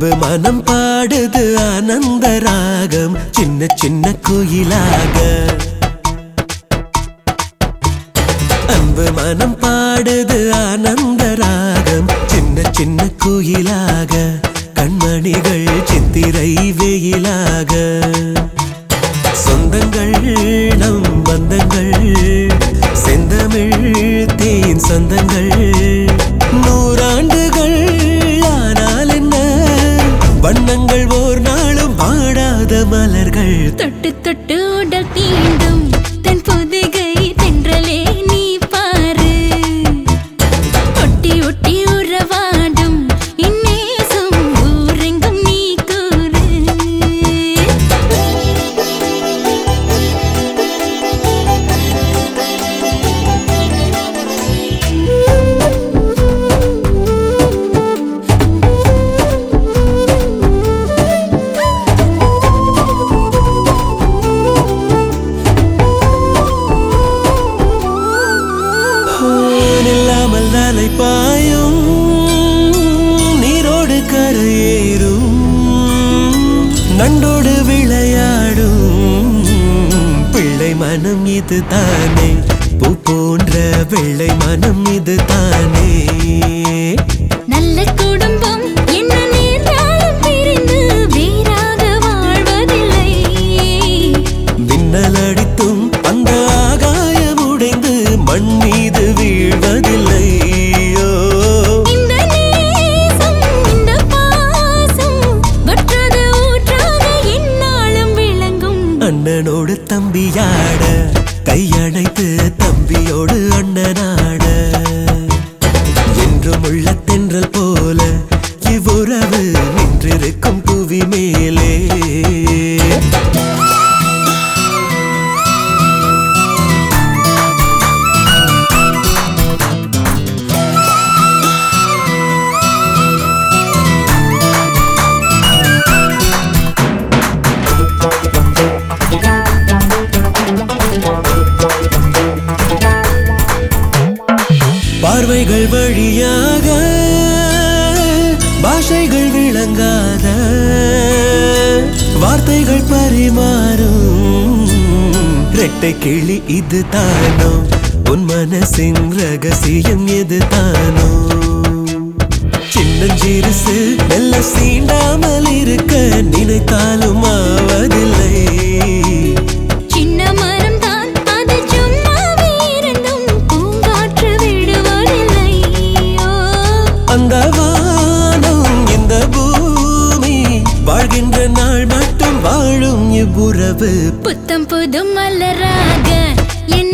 அன்பு மனம் பாடுது ஆனந்த ராகம் சின்ன சின்ன குயிலாக அன்பு மனம் பாடுது ஆனந்த ராகம் சின்ன சின்ன குயிலாக கண்மணிகள் சித்திரை வெயிலாக சொந்தங்கள் நம் பந்தங்கள் செந்தமிழ் தேன் சொந்தங்கள் நூறாண்டுகள் ஆனால் என்ன வண்ணங்கள் ஓர் நாளும் பாடாத மலர்கள் தொட்டு தொட்டு உடல் தீண்டும் தன் பொதிகை தென்றலே நீ பாரு ஒட்டி ஒட்டி உறவாடும் இந்நேசம் ஊரெங்கும் நீ கூறு இல்லாமல் அலை பாயும் நீரோடு கரையேறும் நண்டோடு விளையாடும் பிள்ளை மனம் இது தானே பூ போன்ற வெள்ளை மனம் இது தானே நல்ல குடும்பம் என்ன நேர்ந்தாலும் பிரிந்து வேறாக வாழ்வதில்லை மின்னல் அடித்தும் அந்த ஆகாயம் உடைந்து மண் மீது வீழ்வதில்லை ஓ இந்த நேசம் இந்த பாசம் வற்றாத ஊற்றாக எந்நாளும் விளங்கும் அண்ணனோடு தம்பியாட கையணைத்து தம்பியோடு அண்ணனாட என்றும் உள்ள தென்றல் போல இவ்வுறவு நின்றிருக்கும் புவி மேலே பார்வைகள் வழியாக பாஷைகள் விளங்காத வார்த்தைகள் பரிமாறும் ரெட்டை கிளி இது தானோ உன் மனசின் ரகசியம் எது தானோ சின்னஞ்சிறுசு மெல்ல சீண்டாமல் இருக்க நினைத்தாலும் ஆவதில்லை சின்ன மரம் தான் அது சும்மாவே இருந்தும் பூங்காற்று விடுவதில்லை ஓ அந்த வானம் இந்த பூமி வாழ்கின்ற நாள் மட்டும் வாழும் இவ்வுறவு புத்தம் புது மலராக என்